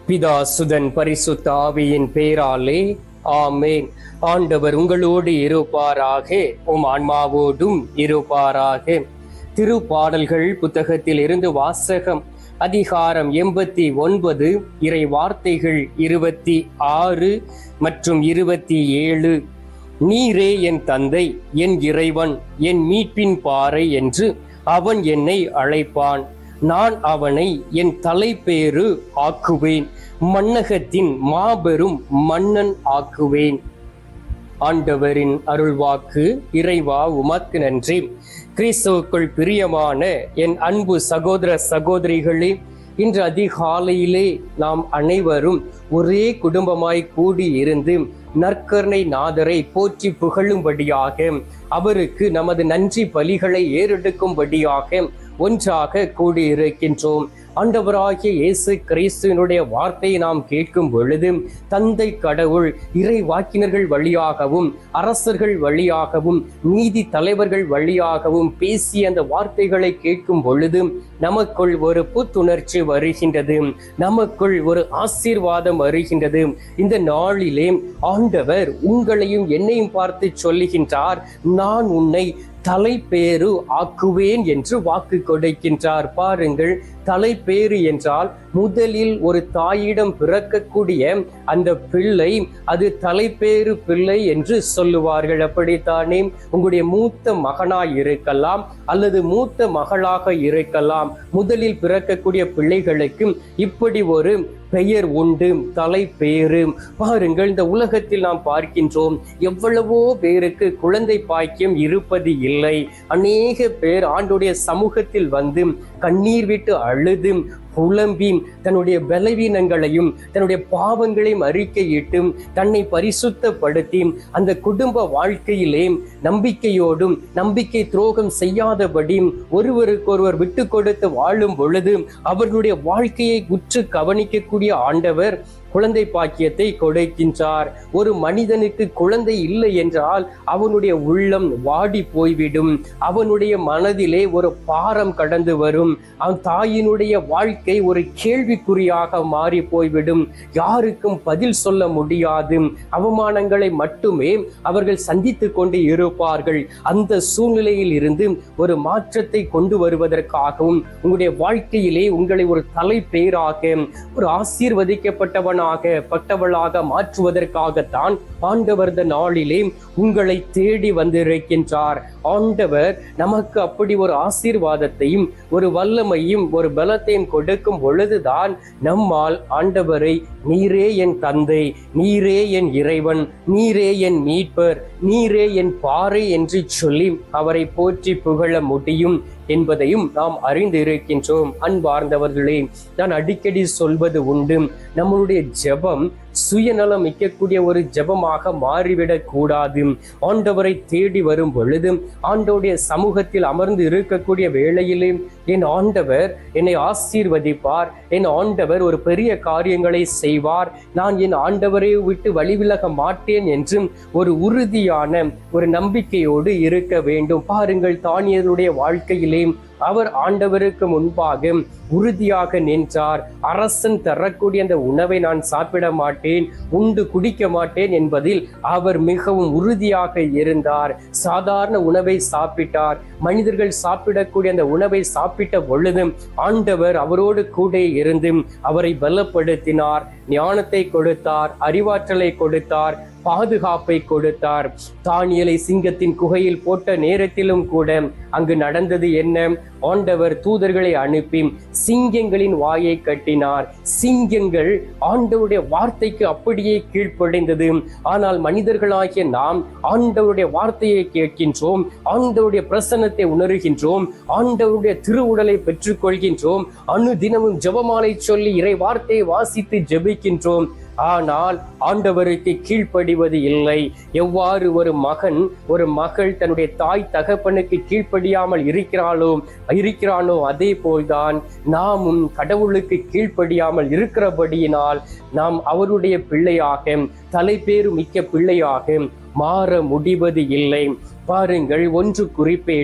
பிதா சுதன் பரிசுத்த ஆவியின் பேராலே ஆமேன் ஆண்டவர் உங்களோடு இருப்பாராக உம் ஆன்மாவோடும் இருப்பாராக திருப்பாடல்கள் புத்தகத்தில் இருந்து வாசகம் அதிகாரம் எண்பத்தி ஒன்பது இறை வார்த்தைகள் இருபத்தி ஆறு மற்றும் இருபத்தி ஏழு நீரே என் தந்தை என் இறைவன் என் மீட்பின் பாறை என்று அவன் என்னை அழைப்பான் நான் அவனை என் தலைப்பேறு ஆக்குவேன் மன்னகத்தின் மாபெரும் மன்னன் ஆக்குவேன் ஆண்டவரின் அருள்வாக்கு இறைவா உமக்கு நன்றி கிறிஸ்துவுக்குள் பிரியமான என் அன்பு சகோதர சகோதரிகளே இன்று அதிகாலையிலே நாம் அனைவரும் ஒரே குடும்பமாய் கூடி இருந்து நற்கருணை நாதரை போற்றி புகழும்படியாக அவருக்கு நமது நன்றி பலிகளை ஏறெடுக்கும்படியாக ஒன்றாக கூடியிருக்கின்றோம் ஆண்டவராகிய இயேசு கிறிஸ்துவனுடைய வார்த்தையை நாம் கேட்கும் பொழுது தந்தை கடவுள் இறை வாக்கினர்கள் வழியாகவும் அரசர்கள் வழியாகவும் நீதி தலைவர்கள் வழியாகவும் பேசிய அந்த வார்த்தைகளை கேட்கும் பொழுது நமக்குள் ஒரு புத்துணர்ச்சி வருகின்றது நமக்குள் ஒரு ஆசீர்வாதம் வருகின்றது இந்த நாளிலே ஆண்டவர் உங்களையும் என்னையும் பார்த்து சொல்லுகின்றார் நான் உன்னை தலைப்பேறு ஆக்குவேன் என்று வாக்கு கொடுக்கின்றார் பாருங்கள் தலைப்பேறு என்றால் முதலில் ஒரு தாயிடம் பிறக்கக்கூடிய அந்த பிள்ளை அது தலைப்பேறு பிள்ளை என்று சொல்லுவார்கள் அப்படித்தானே உங்களுடைய மூத்த மகனாய் இருக்கலாம் அல்லது மூத்த மகளாக இருக்கலாம் முதலில் பிறக்கக்கூடிய பிள்ளைகளுக்கு இப்படி ஒரு பெயர் உண்டு தலைப்பேறு பாருங்கள் இந்த உலகத்தில் நாம் பார்க்கின்றோம் எவ்வளவோ பேருக்கு குழந்தை பாக்கியம் இருப்பது இல்லை அநேக பேர் ஆண்டுடைய சமூகத்தில் வந்து கண்ணீர் விட்டு அழுது புலம்பி தன்னுடைய பலவீனங்களையும் தன்னுடைய பாவங்களையும் அறிக்கையிட்டு தன்னை பரிசுத்தப்படுத்தி அந்த குடும்ப வாழ்க்கையிலே நம்பிக்கையோடும் நம்பிக்கை துரோகம் செய்யாதபடி ஒருவருக்கொருவர் விட்டு கொடுத்து வாழும் பொழுது அவர்களுடைய வாழ்க்கையை உற்று கவனிக்கக்கூடிய ஆண்டவர் குழந்தை பாக்கியத்தை கொடுக்கின்றார் ஒரு மனிதனுக்கு குழந்தை இல்லை என்றால் அவனுடைய உள்ளம் வாடி போய்விடும் அவனுடைய மனதிலே ஒரு பாரம் கடந்து வரும் அவன் தாயினுடைய வாழ்க்கை ஒரு கேள்விக்குறியாக மாறி போய்விடும் யாருக்கும் பதில் சொல்ல முடியாது அவமானங்களை மட்டுமே அவர்கள் சந்தித்து கொண்டு இருப்பார்கள் அந்த சூழ்நிலையில் இருந்து ஒரு மாற்றத்தை கொண்டு வருவதற்காகவும் உங்களுடைய வாழ்க்கையிலே உங்களை ஒரு தலை பேராக ஒரு ஆசீர்வதிக்கப்பட்டவன் பட்டவனாக பட்டவளாக மாற்றுவதற்காகத்தான் ஆண்டவர் இந்த நாளிலே உங்களை தேடி வந்திருக்கின்றார் ஆண்டவர் நமக்கு அப்படி ஒரு ஆசீர்வாதத்தையும் ஒரு வல்லமையும் ஒரு பலத்தையும் கொடுக்கும் பொழுதுதான் நம்மால் ஆண்டவரை நீரே என் தந்தை நீரே என் இறைவன் நீரே என் மீட்பர் நீரே என் பாறை என்று சொல்லி அவரை போற்றி புகழ முடியும் என்பதையும் நாம் அறிந்து இருக்கின்றோம் அன்பார்ந்தவர்களே நான் அடிக்கடி சொல்வது உண்டு நம்மளுடைய ஜெபம் சுயநலம் மிக்கக்கூடிய ஒரு ஜெபமாக மாறிவிடக் கூடாது ஆண்டவரை தேடி வரும் பொழுது ஆண்டோடைய சமூகத்தில் அமர்ந்து இருக்கக்கூடிய வேளையிலே என் ஆண்டவர் என்னை ஆசீர்வதிப்பார் என் ஆண்டவர் ஒரு பெரிய காரியங்களை செய்வார் நான் என் ஆண்டவரை விட்டு வழிவிலக மாட்டேன் என்றும் ஒரு உறுதியான ஒரு நம்பிக்கையோடு இருக்க வேண்டும் பாருங்கள் தானியருடைய வாழ்க்கையிலே அவர் ஆண்டவருக்கு முன்பாக உறுதியாக நின்றார் அரசன் தரக்கூடிய அந்த உணவை நான் சாப்பிட மாட்டேன் உண்டு குடிக்க மாட்டேன் என்பதில் அவர் மிகவும் உறுதியாக இருந்தார் சாதாரண உணவை சாப்பிட்டார் மனிதர்கள் சாப்பிடக்கூடிய அந்த உணவை சாப்பிட்ட பொழுதும் ஆண்டவர் அவரோடு கூட இருந்து அவரை பலப்படுத்தினார் ஞானத்தை கொடுத்தார் அறிவாற்றலை கொடுத்தார் பாதுகாப்பை கொடுத்தார் தானியலை சிங்கத்தின் குகையில் போட்ட நேரத்திலும் கூட அங்கு நடந்தது என்ன ஆண்டவர் தூதர்களை அனுப்பி சிங்கங்களின் வாயை கட்டினார் சிங்கங்கள் ஆண்டவருடைய வார்த்தைக்கு அப்படியே கீழ்ப்படைந்தது ஆனால் மனிதர்களாகிய நாம் ஆண்டவருடைய வார்த்தையை கேட்கின்றோம் ஆண்டவருடைய பிரசன்னத்தை உணர்கின்றோம் ஆண்டவருடைய திருவுடலை பெற்றுக்கொள்கின்றோம் அணு தினமும் ஜெபமாலை சொல்லி இறை வார்த்தையை வாசித்து ஜெபிக்கின்றோம் ஆனால் ஆண்டவருக்கு கீழ்ப்படிவது இல்லை எவ்வாறு ஒரு மகன் ஒரு மகள் தன்னுடைய தாய் தகப்பனுக்கு கீழ்ப்படியாமல் இருக்கிறாளோ இருக்கிறானோ அதே போல்தான் நாமும் கடவுளுக்கு கீழ்ப்படியாமல் இருக்கிறபடியினால் நாம் அவருடைய பிள்ளையாக தலைப்பேறு மிக்க பிள்ளையாக மாற முடிவது இல்லை பாருங்கள் ஒன்று குறிப்பேடு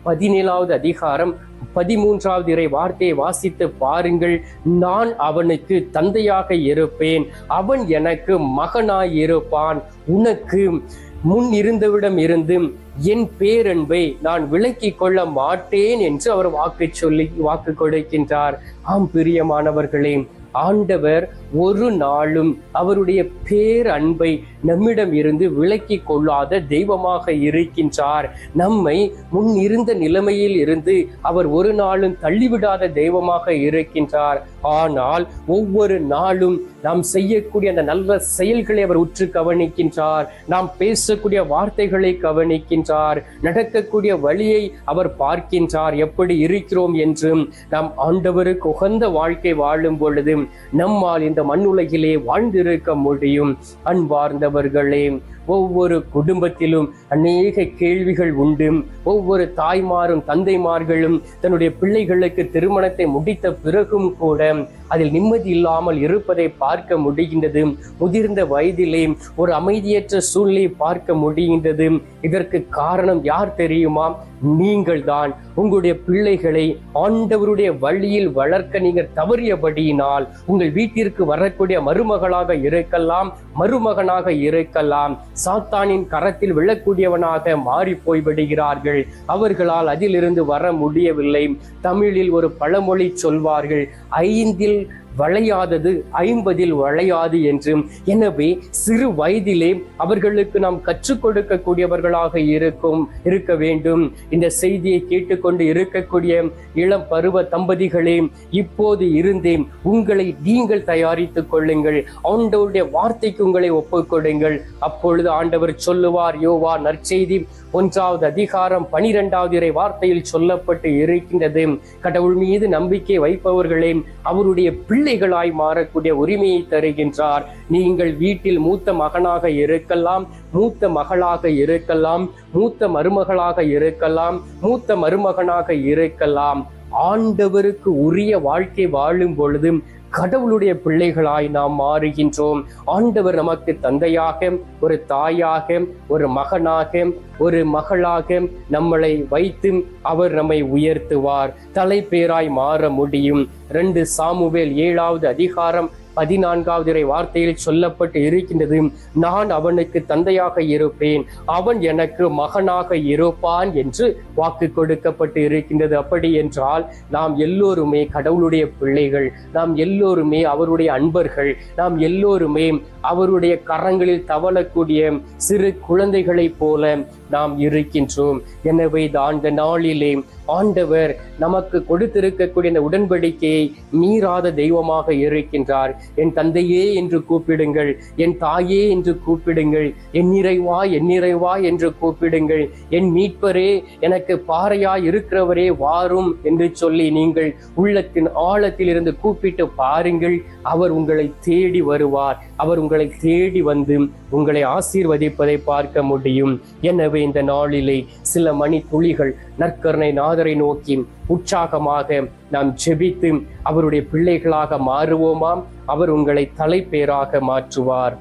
பதினேழாவது அதிகாரம் பதிமூன்றாவது இறை வார்த்தையை வாசித்து பாருங்கள் நான் அவனுக்கு தந்தையாக இருப்பேன் அவன் எனக்கு மகனாய் இருப்பான் உனக்கு முன் இருந்தவிடம் இருந்து என் பேரன்பை நான் விலக்கிக் கொள்ள மாட்டேன் என்று அவர் வாக்கு சொல்லி வாக்கு கொடுக்கின்றார் ஆம் பிரியமானவர்களே ஆண்டவர் ஒரு நாளும் அவருடைய பேரன்பை நம்மிடம் இருந்து விலக்கி கொள்ளாத தெய்வமாக இருக்கின்றார் நம்மை முன் இருந்த நிலைமையில் இருந்து அவர் ஒரு நாளும் தள்ளிவிடாத தெய்வமாக இருக்கின்றார் ஆனால் ஒவ்வொரு நாளும் நாம் செய்யக்கூடிய அந்த நல்ல செயல்களை அவர் உற்று கவனிக்கின்றார் நாம் பேசக்கூடிய வார்த்தைகளை கவனிக்கின்றார் நடக்கக்கூடிய வழியை அவர் பார்க்கின்றார் எப்படி இருக்கிறோம் என்றும் நாம் ஆண்டவருக்கு உகந்த வாழ்க்கை வாழும் பொழுது நம்மால் இந்த மண்ணுலகிலே வாழ்ந்திருக்க முடியும் அன்பார்ந்தவர்களே ஒவ்வொரு குடும்பத்திலும் அநேக கேள்விகள் உண்டு ஒவ்வொரு தாய்மாரும் தந்தைமார்களும் தன்னுடைய பிள்ளைகளுக்கு திருமணத்தை முடித்த பிறகும் கூட அதில் நிம்மதி இல்லாமல் இருப்பதை பார்க்க முடிகின்றது முதிர்ந்த வயதிலே ஒரு அமைதியற்ற சூழ்நிலையை பார்க்க முடிகின்றது இதற்கு காரணம் யார் தெரியுமா நீங்கள் தான் உங்களுடைய பிள்ளைகளை ஆண்டவருடைய வழியில் வளர்க்க நீங்கள் தவறியபடியினால் உங்கள் வீட்டிற்கு வரக்கூடிய மருமகளாக இருக்கலாம் மருமகனாக இருக்கலாம் சாத்தானின் கரத்தில் விழக்கூடியவனாக மாறி போய் விடுகிறார்கள் அவர்களால் அதிலிருந்து வர முடியவில்லை தமிழில் ஒரு பழமொழி சொல்வார்கள் ஐந்தில் வளையாதது ஐம்பதில் வளையாது என்றும் எனவே சிறு வயதிலே அவர்களுக்கு நாம் கற்றுக் கொடுக்கக்கூடியவர்களாக இருக்கும் இருக்க வேண்டும் இந்த செய்தியை கேட்டுக்கொண்டு இருக்கக்கூடிய இளம் பருவ தம்பதிகளே இப்போது இருந்தே உங்களை நீங்கள் தயாரித்துக் கொள்ளுங்கள் ஆண்டவருடைய வார்த்தைக்கு உங்களை ஒப்புக் கொடுங்கள் அப்பொழுது ஆண்டவர் சொல்லுவார் யோவா நற்செய்தி ஒன்றாவது அதிகாரம் பனிரெண்டாவது இறை வார்த்தையில் சொல்லப்பட்டு இருக்கின்றது கடவுள் மீது நம்பிக்கை வைப்பவர்களே அவருடைய பிள்ளைகளாய் மாறக்கூடிய உரிமையை தருகின்றார் நீங்கள் வீட்டில் மூத்த மகனாக இருக்கலாம் மூத்த மகளாக இருக்கலாம் மூத்த மருமகளாக இருக்கலாம் மூத்த மருமகனாக இருக்கலாம் ஆண்டவருக்கு உரிய வாழ்க்கை வாழும் பொழுது கடவுளுடைய பிள்ளைகளாய் நாம் மாறுகின்றோம் ஆண்டவர் நமக்கு தந்தையாக ஒரு தாயாக ஒரு மகனாக ஒரு மகளாக நம்மளை வைத்து அவர் நம்மை உயர்த்துவார் தலைப்பேராய் மாற முடியும் ரெண்டு சாமுவேல் ஏழாவது அதிகாரம் பதினான்காவது இறை வார்த்தையில் சொல்லப்பட்டு இருக்கின்றது நான் அவனுக்கு தந்தையாக இருப்பேன் அவன் எனக்கு மகனாக இருப்பான் என்று வாக்கு கொடுக்கப்பட்டு இருக்கின்றது அப்படி என்றால் நாம் எல்லோருமே கடவுளுடைய பிள்ளைகள் நாம் எல்லோருமே அவருடைய அன்பர்கள் நாம் எல்லோருமே அவருடைய கரங்களில் தவழக்கூடிய சிறு குழந்தைகளைப் போல நாம் இருக்கின்றோம் எனவே தான் அந்த நாளிலே ஆண்டவர் நமக்கு கொடுத்திருக்கக்கூடிய இந்த உடன்படிக்கையை மீறாத தெய்வமாக இருக்கின்றார் என் தந்தையே என்று கூப்பிடுங்கள் என் தாயே என்று கூப்பிடுங்கள் என் நிறைவா என் நிறைவா என்று கூப்பிடுங்கள் என் மீட்பரே எனக்கு பாறையாய் இருக்கிறவரே வாரும் என்று சொல்லி நீங்கள் உள்ளத்தின் ஆழத்தில் இருந்து கூப்பிட்டு பாருங்கள் அவர் உங்களை தேடி வருவார் அவர் உங்களை தேடி வந்து உங்களை ஆசீர்வதிப்பதை பார்க்க முடியும் எனவே இந்த நாளிலே சில மணி துளிகள் நற்கருணை நாதரை நோக்கி உற்சாகமாக நாம் ஜெபித்து அவருடைய பிள்ளைகளாக மாறுவோமாம் அவர் உங்களை தலைப்பேராக மாற்றுவார்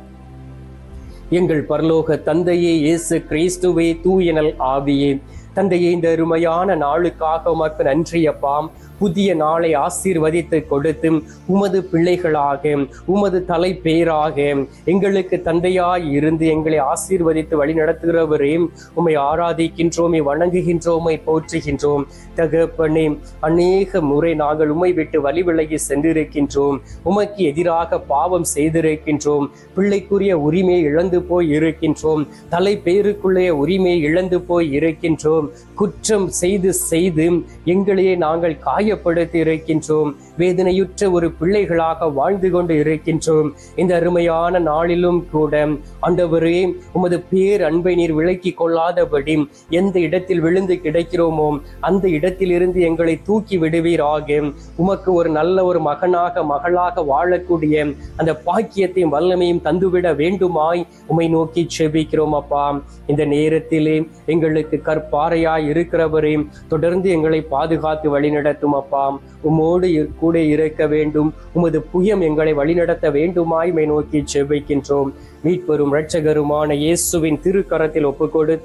எங்கள் பரலோக தந்தையே இயேசு கிறிஸ்துவே தூயனல் ஆவியே தந்தையே இந்த அருமையான நாளுக்காக உமக்கு நன்றியப்பாம் புதிய நாளை ஆசீர்வதித்து கொடுத்து உமது பிள்ளைகளாக உமது தலை பேராக எங்களுக்கு தந்தையாய் இருந்து எங்களை ஆசீர்வதித்து வழி நடத்துகிறவரே உம்மை ஆராதிக்கின்றோமை வணங்குகின்றோமை போற்றுகின்றோம் தகப்பனே அநேக முறை நாங்கள் உம்மை விட்டு வழி விலகி சென்றிருக்கின்றோம் உமக்கு எதிராக பாவம் செய்திருக்கின்றோம் பிள்ளைக்குரிய உரிமையை இழந்து போய் இருக்கின்றோம் தலை பேருக்குள்ளே உரிமையை இழந்து போய் இருக்கின்றோம் குற்றம் செய்து செய்து எங்களையே நாங்கள் காயப்படுத்தி இருக்கின்றோம் வேதனையுற்ற ஒரு பிள்ளைகளாக வாழ்ந்து கொண்டு இருக்கின்றோம் இந்த அருமையான நாளிலும் கூட ஆண்டவரே உமது பேர் அன்பை நீர் விலக்கி கொள்ளாதபடி எந்த இடத்தில் விழுந்து கிடைக்கிறோமோ அந்த இடத்திலிருந்து எங்களை தூக்கி விடுவீராக உமக்கு ஒரு நல்ல ஒரு மகனாக மகளாக வாழக்கூடிய அந்த பாக்கியத்தையும் வல்லமையும் தந்துவிட வேண்டுமாய் உமை நோக்கி செபிக்கிறோம் அப்பா இந்த நேரத்திலே எங்களுக்கு கற்பாறையாய் இருக்கிறவரே தொடர்ந்து எங்களை பாதுகாத்து வழிநடத்தும் அப்பா உமோடு இரு- கூட இருக்க வேண்டும் உமது புயம் எங்களை வழிநடத்த வேண்டுமாய் மை நோக்கி செபிக்கின்றோம் மீட்பெரும் இரட்சகருமான இயேசுவின் திருக்கரத்தில் ஒப்பு கொடுத்து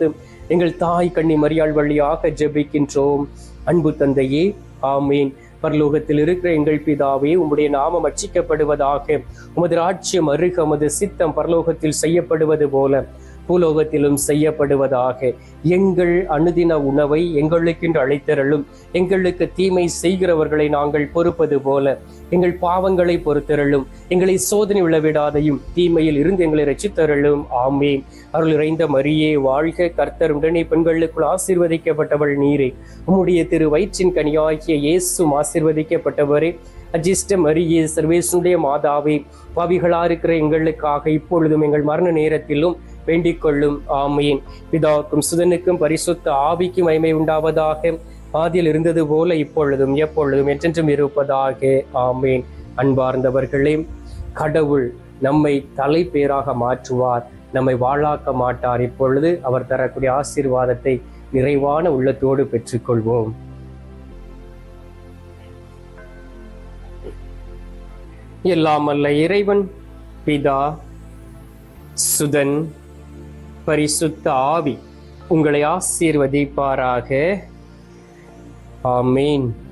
எங்கள் தாய் கண்ணி மரியாள் வழியாக ஜெபிக்கின்றோம் அன்பு தந்தையே ஆமீன் பரலோகத்தில் இருக்கிற எங்கள் பிதாவே உம்முடைய நாமம் அச்சிக்கப்படுவதாக உமது ராஜ்யம் அருக உமது சித்தம் பரலோகத்தில் செய்யப்படுவது போல பூலோகத்திலும் செய்யப்படுவதாக எங்கள் அனுதின உணவை எங்களுக்கென்று அழைத்தருளும் எங்களுக்கு தீமை செய்கிறவர்களை நாங்கள் பொறுப்பது போல எங்கள் பாவங்களை பொறுத்தருளும் எங்களை சோதனை விழவிடாதையும் தீமையில் இருந்து எங்களை ரசித்தருளும் ஆமேன் அருள் இறைந்த மரியே வாழ்க கர்த்தர் உடனே பெண்களுக்குள் ஆசீர்வதிக்கப்பட்டவள் நீரே உம்முடைய திரு வயிற்றின் கனியாகிய இயேசும் ஆசீர்வதிக்கப்பட்டவரே அஜிஷ்ட மரியே சர்வேசுடைய மாதாவே பாவிகளா இருக்கிற எங்களுக்காக இப்பொழுதும் எங்கள் மரண நேரத்திலும் வேண்டிக் கொள்ளும் ஆமீன் பிதாவுக்கும் சுதனுக்கும் பரிசுத்த ஆவிக்கும் மகிமை உண்டாவதாக ஆதியில் இருந்தது போல இப்பொழுதும் எப்பொழுதும் என்றென்றும் இருப்பதாக ஆமீன் அன்பார்ந்தவர்களே கடவுள் நம்மை தலைப்பேராக மாற்றுவார் நம்மை வாழாக்க மாட்டார் இப்பொழுது அவர் தரக்கூடிய ஆசீர்வாதத்தை நிறைவான உள்ளத்தோடு பெற்றுக்கொள்வோம் எல்லாம் அல்ல இறைவன் பிதா சுதன் பரிசுத்த ஆவி உங்களை ஆசீர்வதிப்பாராக ஆமீன்